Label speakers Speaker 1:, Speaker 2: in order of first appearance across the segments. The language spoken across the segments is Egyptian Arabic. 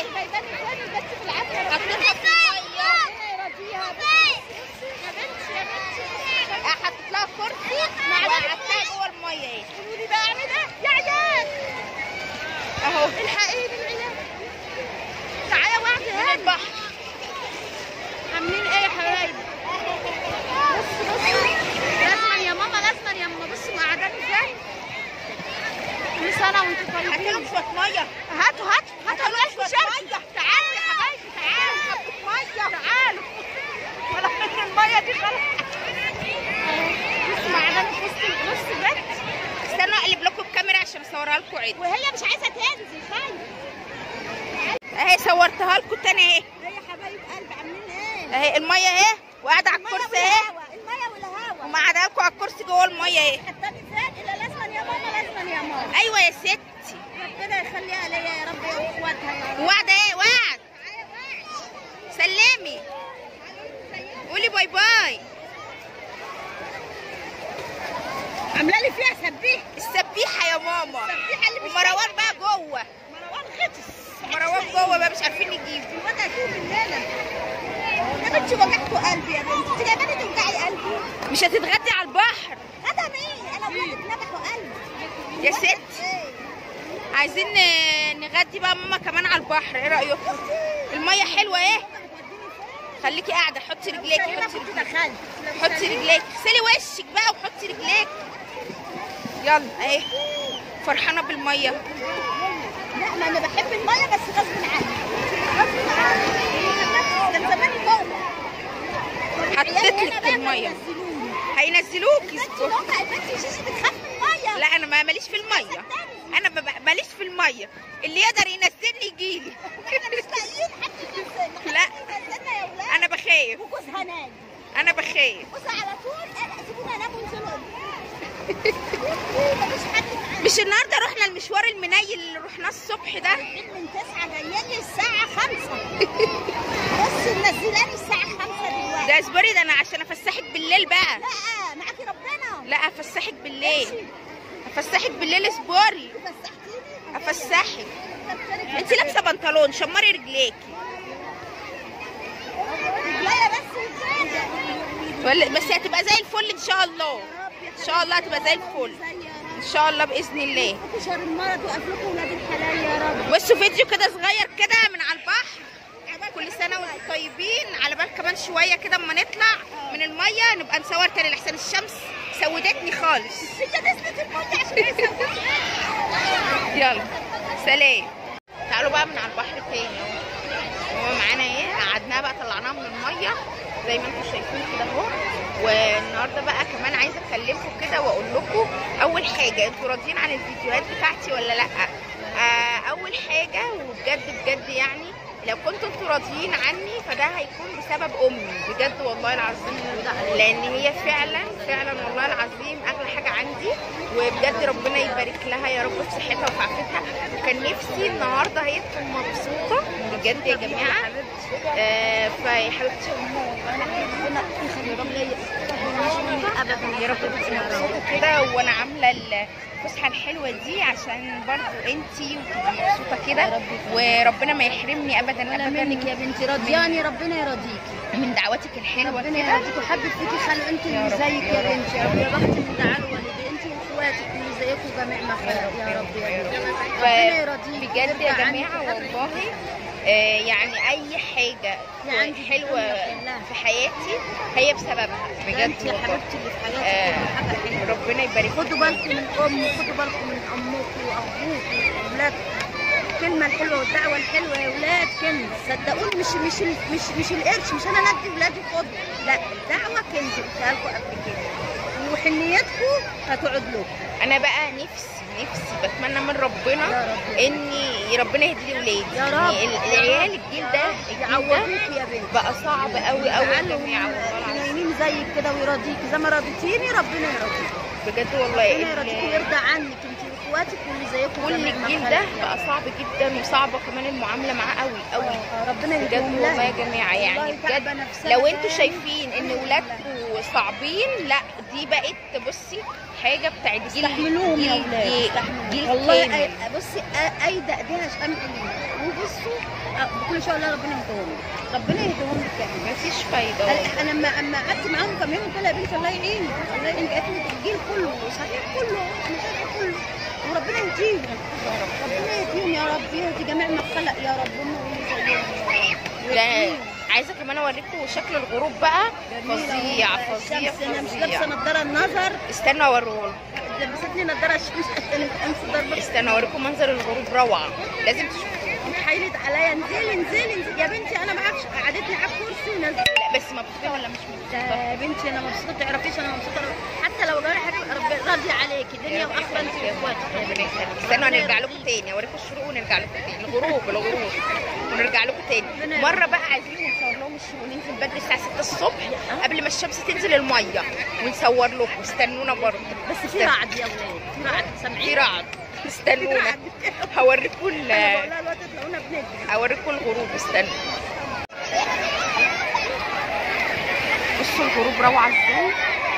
Speaker 1: ايه
Speaker 2: جايباني تاني بس في العافيه
Speaker 1: حطيتها في الميه
Speaker 2: ربنا يرضيها يا بنتي يا بنتي
Speaker 1: حطيت لها كرسي وقعدتها جوه الميه اهي
Speaker 2: قولوا لي بقى اعمل ايه يا عيال
Speaker 1: اهو
Speaker 2: الحقيني العيال تعالى واحده
Speaker 1: من
Speaker 2: هنا
Speaker 1: البحر
Speaker 2: عاملين ايه يا حبايبي بص بص لازما يا ماما لازما يا ماما بصوا مقعداني ازاي كل سنه وانتم
Speaker 1: هات
Speaker 2: طيبين
Speaker 1: لهم شويه ميه
Speaker 2: هاتوا هاتوا هاتوا الوقت شمس تعالوا يا حبايبي تعالوا ميه تعالوا ولا فكر الميه دي خلاص بصوا مقعداني في وسط نص البيت
Speaker 1: استنوا اقلب لكم الكاميرا عشان اصورها لكم عدل
Speaker 2: وهي مش عايزه تنزل خايفه
Speaker 1: اهي صورتها لكم تاني اهي
Speaker 2: هي حبايب قلب عاملين ايه
Speaker 1: اهي الميه اهي وقاعده على الكرسي اهي
Speaker 2: الميه والهوا
Speaker 1: ومقعدها لكم على الكرسي جوه الميه اهي
Speaker 2: حطاني فين الا لازما يا ماما لازما يا ماما
Speaker 1: ايوه يا ستي
Speaker 2: ربنا يخليها ليا يا رب يا اخواتها يا رب
Speaker 1: وعد ايه وعد سلمي قولي باي باي
Speaker 2: عامله لي فيها سبيح
Speaker 1: السبيحه يا ماما
Speaker 2: السبيحه اللي مش
Speaker 1: ومروان بقى جوه
Speaker 2: مروان غطس
Speaker 1: مروان جوه بقى مش عارفين نجيبه
Speaker 2: الواد هتوب الليله يا بنتي وجعتوا قلبي يا بنتي انت جايباني توجعي قلبي
Speaker 1: مش هتتغدي على البحر
Speaker 2: هذا مين انا ولادك نبحوا قلبي
Speaker 1: يا ستي عايزين ن- نغدي بقى ماما كمان على البحر ايه رايكم الميه حلوه ايه خليكي قاعده حطي رجليكي
Speaker 2: هنا
Speaker 1: حطي
Speaker 2: كنت
Speaker 1: رجليكي
Speaker 2: دخلت
Speaker 1: حطي رجليك اغسلي وشك بقى وحطي رجليك يلا اهي فرحانه بالميه
Speaker 2: لا ما انا بحب الميه بس غصب عني غصب عني كان زماني جوه
Speaker 1: حطيت لك الميه هينزلوكي
Speaker 2: انت لوكا يا بنتي شيشي بتخاف من الميه
Speaker 1: لا انا ما ماليش في الميه انا ب- ماليش في الميه اللي يقدر ينزلني يجيلي
Speaker 2: احنا مش لاقيين حد ينزلنا
Speaker 1: لا.
Speaker 2: حد ينزلنا يا ولاد
Speaker 1: انا بخاف
Speaker 2: وجوزها نايم
Speaker 1: انا بخاف
Speaker 2: بص على طول انا سيبونا انام وانزلوا مفيش حد معانا
Speaker 1: مش النهارده رحنا المشوار المنيل اللي رحناه الصبح ده
Speaker 2: رايحين من 9 جايين لي الساعة 5 بص منزلاني الساعة 5 دلوقتي
Speaker 1: ده اصبري ده انا عشان افسحك بالليل بقى
Speaker 2: لا معاكي ربنا
Speaker 1: لا افسحك بالليل افسحك بالليل اصبري
Speaker 2: فسحتيني
Speaker 1: افسحك انت لابسه بنطلون شمري رجليكي
Speaker 2: رجليا بس
Speaker 1: ولا بس هتبقى زي الفل ان شاء الله ان شاء الله هتبقى زي الفل ان شاء الله باذن الله
Speaker 2: شهر المرض وقف لكم ولاد الحلال يا رب
Speaker 1: بصوا فيديو كده صغير كده من على البحر كل سنه وانتم طيبين على بال كمان شويه كده اما نطلع من الميه نبقى نصور تاني لحسن الشمس سودتني خالص
Speaker 2: انت نزلت المية عشان يسوي
Speaker 1: يلا سلام تعالوا بقى من على البحر تاني اهو هو معانا ايه قعدناها بقى طلعناها من الميه زي ما انتم شايفين كده اهو والنهارده بقى كمان عايزه اكلمكم كده واقول لكم اول حاجه انتوا راضيين عن الفيديوهات بتاعتي ولا لا آه اول حاجه وبجد بجد يعني لو كنتوا انتوا راضيين عني فده هيكون بسبب امي بجد والله العظيم لان هي فعلا فعلا والله العظيم اغلى حاجه عندي وبجد ربنا يبارك لها يا رب في صحتها وفي عافيتها وكان نفسي النهارده هي تكون مبسوطه بجد يا جماعه آه فيا حبيبتي ابدا يا رب تبقي مبسوطه كده وانا عامله الفسحه الحلوه دي عشان برضو انتي وتبقي مبسوطه كده وربنا ما يحرمني ابدا
Speaker 2: ولا
Speaker 1: ابدا
Speaker 2: منك يا بنتي راضياني ربنا يرضيكي
Speaker 1: من دعواتك الحلوه
Speaker 2: ربنا
Speaker 1: كده
Speaker 2: يرضيك وحبب فيكي خلق انت
Speaker 1: يا
Speaker 2: اللي
Speaker 1: رب،
Speaker 2: زيك
Speaker 1: يا
Speaker 2: يا
Speaker 1: رب.
Speaker 2: بنتي يا رب يا بخت من دعاء والدي انت واخواتك اللي زيكم جميع ما خلق يا رب يا رب ربنا يرضيك
Speaker 1: بجد يا
Speaker 2: ويرضى عنك
Speaker 1: جماعه
Speaker 2: ويرضى
Speaker 1: والله آه، يعني اي حاجه
Speaker 2: يعني
Speaker 1: حلوه
Speaker 2: الدنيا كلها.
Speaker 1: في حياتي هي بسببها بجد
Speaker 2: انت يا
Speaker 1: والله
Speaker 2: حبيبتي اللي في
Speaker 1: آه،
Speaker 2: حياتك كل حاجه حلوه
Speaker 1: ربنا يبارك
Speaker 2: خدوا بالكم من امك خدوا بالكم من امك وابوك واولادك الكلمه الحلوه والدعوه الحلوه يا ولاد كنز صدقوني مش مش ال- مش مش القرش مش انا ندي ولادي خد لا الدعوه كنز قلتها لكم قبل كده وحنيتكم هتقعد لكم
Speaker 1: انا بقى نفسي نفسي بتمنى من ربنا
Speaker 2: يا رب.
Speaker 1: اني ربنا يهدي لي ولادي
Speaker 2: يا رب.
Speaker 1: يعني ال- العيال الجيل ده الجيل ده
Speaker 2: يعوضوك يا بنتي
Speaker 1: بقى صعب قوي قوي يا
Speaker 2: تعالوا
Speaker 1: جماعه والله العظيم
Speaker 2: نايمين زيك كده ويرضيكي زي ما رضيتيني ربنا يرضيكي
Speaker 1: بجد والله
Speaker 2: ربنا يرضيكي
Speaker 1: ال-
Speaker 2: ويرضى عنك انت واخواتك واللي زيكم
Speaker 1: كل
Speaker 2: جميع ما
Speaker 1: الجيل
Speaker 2: خلق
Speaker 1: ده
Speaker 2: يا
Speaker 1: بقى
Speaker 2: رب.
Speaker 1: صعب جدا وصعبه كمان المعامله معاه قوي قوي
Speaker 2: آه، ربنا
Speaker 1: بجد
Speaker 2: يديهم
Speaker 1: والله يا
Speaker 2: لها
Speaker 1: جماعه يعني
Speaker 2: والله
Speaker 1: بجد
Speaker 2: تعبة نفسها
Speaker 1: لو انتوا
Speaker 2: تاني.
Speaker 1: شايفين ان ولادكم صعبين لا دي بقت بصي حاجه بتاعت جيل
Speaker 2: استحملوهم يا
Speaker 1: جيل-
Speaker 2: اولاد
Speaker 1: جيل-
Speaker 2: استحملوهم.
Speaker 1: جيل
Speaker 2: والله
Speaker 1: كامل.
Speaker 2: أي- بصي أ- ايدى ايديها شامل وبصوا أ- بكل شاء الله ربنا يهديهم لك. ربنا يهديهم لك كمان
Speaker 1: مفيش فايده
Speaker 2: انا أنا لما اما قعدت معاهم كام يوم قلت لها يا بنتي الله يعينك الله يعينك قالت لي الجيل كله صحيح كله انا شايفه كله وربنا يهديهم ربنا يهديهم يا رب يهدي جميع ما خلق يا رب هم واللي زيهم
Speaker 1: ده
Speaker 2: يهديهم.
Speaker 1: عايزه كمان اوريكم شكل الغروب بقى
Speaker 2: جميلة
Speaker 1: فظيع
Speaker 2: والله.
Speaker 1: فظيع
Speaker 2: الشمس انا مش
Speaker 1: فظيع
Speaker 2: لابسه نضاره النظر
Speaker 1: استنوا اوريهولكم
Speaker 2: لبستني نضاره الشمس عشان الشمس ضربه
Speaker 1: استنوا اوريكم منظر الغروب روعه لازم تشوفوه
Speaker 2: اتحايلت عليا انزلي انزلي انزلي يا بنتي انا معكش قعدتني على الكرسي ونزلت
Speaker 1: لا بس مبسوطه ولا مش مبسوطه
Speaker 2: يا بنتي انا مبسوطه ما تعرفيش انا مبسوطه حتى لو جالي حاجه ربنا راضيه عليكي الدنيا واخره انت واخواتك
Speaker 1: ربنا يخليك استنوا هنرجع لكم تاني اوريكم الشروق ونرجع لكم تاني الغروب الغروب ونرجع لكم تاني
Speaker 2: ربنا
Speaker 1: مره بقى عايزين نصور لهم الشروق ننزل بدري الساعه 6 الصبح قبل ما الشمس تنزل الميه ونصور لكم استنونا برضه
Speaker 2: بس في رعد يا ولاد في رعد سامعين
Speaker 1: في رعد
Speaker 2: في
Speaker 1: استنونا
Speaker 2: رعد
Speaker 1: هوريكم ال-
Speaker 2: انا بقول لها الوقت تلاقونا بنجري
Speaker 1: هوريكم الغروب استنوا بصوا الغروب روعه ازاي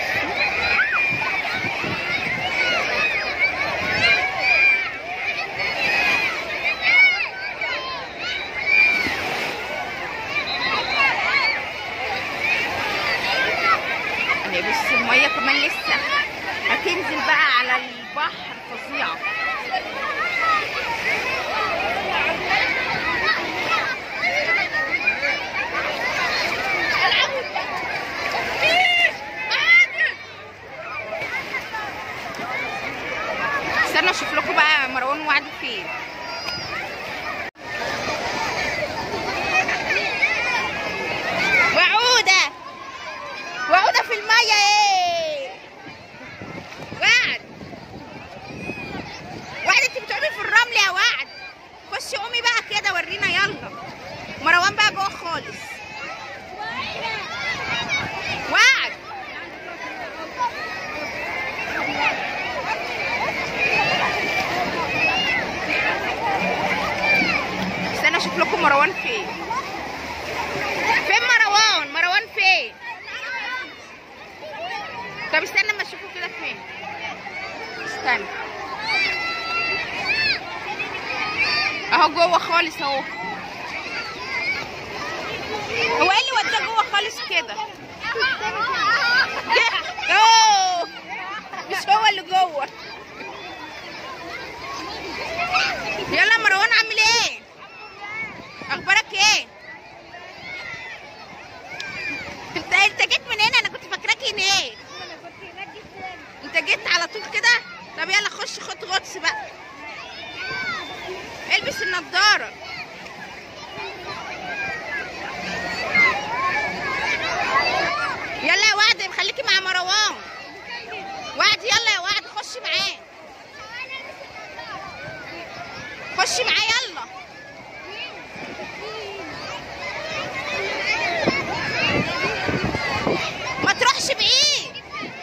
Speaker 1: يعني بص الميه كمان لسه هتنزل بقى على البحر فظيعه استنى اشوف لكم بقى مروان وعد فين وعودة وعودة في المية ايه وعد وعد انت بتعومي في الرمل يا وعد خشي قومي بقى كده ورينا يلا مروان بقى جوه خالص وعد استنى اشوف لكم مروان فين فين مروان مروان فين طب استنى اما اشوفه كده فين استنى اهو جوه خالص اهو هو ايه اللي وداه جوه خالص كده أوه. مش هو اللي جوه يلا مروان عامل ايه اخبارك ايه انت انت جيت من هنا انا كنت فاكراك هناك انت جيت على طول كده طب يلا خش خد غطس بقى البس النضاره يلا يا وعد خليكي مع مروان وعد يلا يا وعد خشي معاه خشي معاه يلا ما تروحش بعيد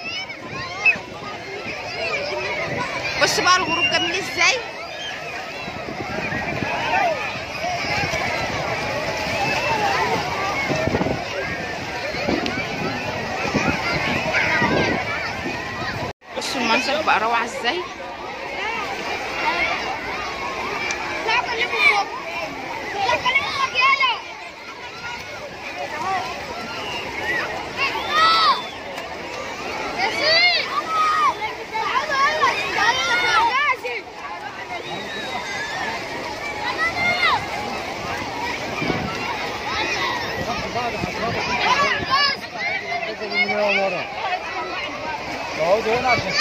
Speaker 1: بص بقى الغروب جميل ازاي بصوا المنظر بقى روعة ازاي
Speaker 3: لا كلمه لا كلمه يلا ياسين تعالوا يلا تعالوا جاهزين
Speaker 4: اقعدوا هنا عشان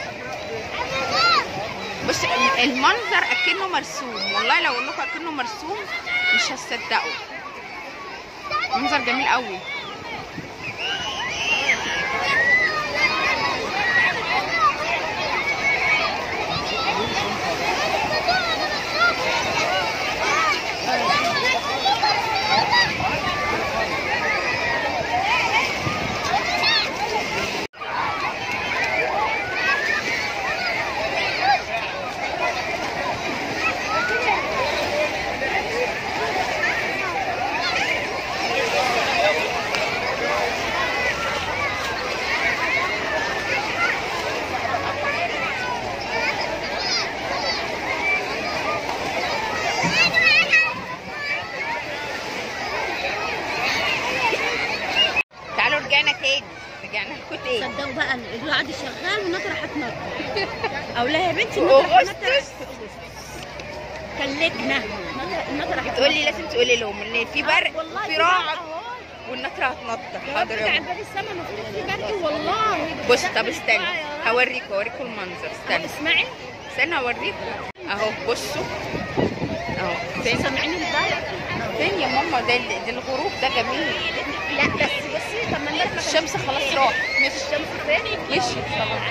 Speaker 1: بص المنظر اكنه مرسوم والله لو اقول لكم اكنه مرسوم مش هتصدقوا منظر جميل قوي
Speaker 2: او لا يا بنتي المطرح
Speaker 1: أغسطس.
Speaker 2: المطرح كان لجنه المطرح- المطرح
Speaker 1: بتقولي لازم تقولي لهم ان في برق
Speaker 2: والله
Speaker 1: في
Speaker 2: في
Speaker 1: رعد
Speaker 2: برق أهو.
Speaker 1: والنطره هتنطر
Speaker 2: يا رب
Speaker 1: حاضر
Speaker 2: عن
Speaker 1: يا
Speaker 2: باب السما المفروض في برق والله
Speaker 1: بص طب استنى هوريكم هوريكم المنظر استنى
Speaker 2: اسمعي
Speaker 1: استنى اوريكم اهو بصوا اهو فين
Speaker 2: سامعين البرق
Speaker 1: فين يا ماما ده ال- ده الغروب ده جميل
Speaker 2: لا بس بصي طب ما الناس ما
Speaker 1: الشمس خلاص راحت مش
Speaker 2: الشمس فين
Speaker 1: مشيت خلاص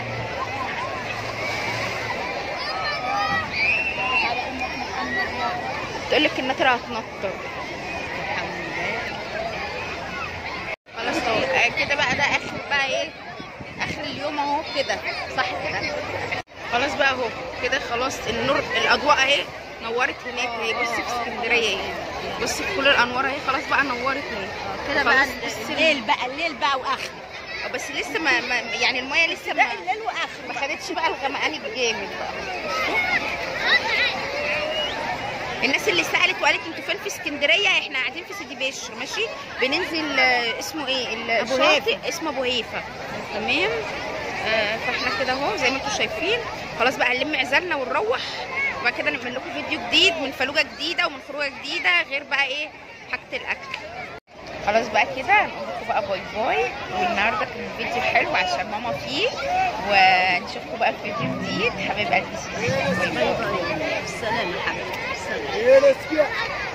Speaker 1: تقول لك النطره هتنطر خلاص اهو آه، كده بقى ده اخر بقى ايه اخر اليوم اهو كده صح كده خلاص بقى اهو كده خلاص النور الاضواء اهي نورت هناك اهي بصي في اسكندريه اهي بصي في كل الانوار اهي خلاص بقى نورت اهي
Speaker 2: كده بقى
Speaker 1: خلاص بصي
Speaker 2: الليل بقى الليل بقى واخر
Speaker 1: آه، بس لسه ما, ما يعني المايه لسه ما
Speaker 2: لا الليل واخر
Speaker 1: ما خدتش بقى الغمقان الجامد بقى الناس اللي سالت وقالت انتوا فين في اسكندريه احنا قاعدين في سيدي بشر ماشي بننزل آه، اسمه ايه
Speaker 2: أبو
Speaker 1: الشاطئ اسمه ابو هيفا تمام آه فاحنا كده اهو زي ما انتوا شايفين خلاص بقى نلم عزالنا ونروح وبعد كده نعمل لكم فيديو جديد من فلوجه جديده ومن خروجه جديده غير بقى ايه حاجه الاكل خلاص بقى كده نقول لكم بقى باي باي والنهارده كان الفيديو حلو عشان ماما فيه ونشوفكم بقى في فيديو جديد حبايب قلبي باي باي
Speaker 2: السلام يا حبيبي السلام
Speaker 4: ايه الاسكيا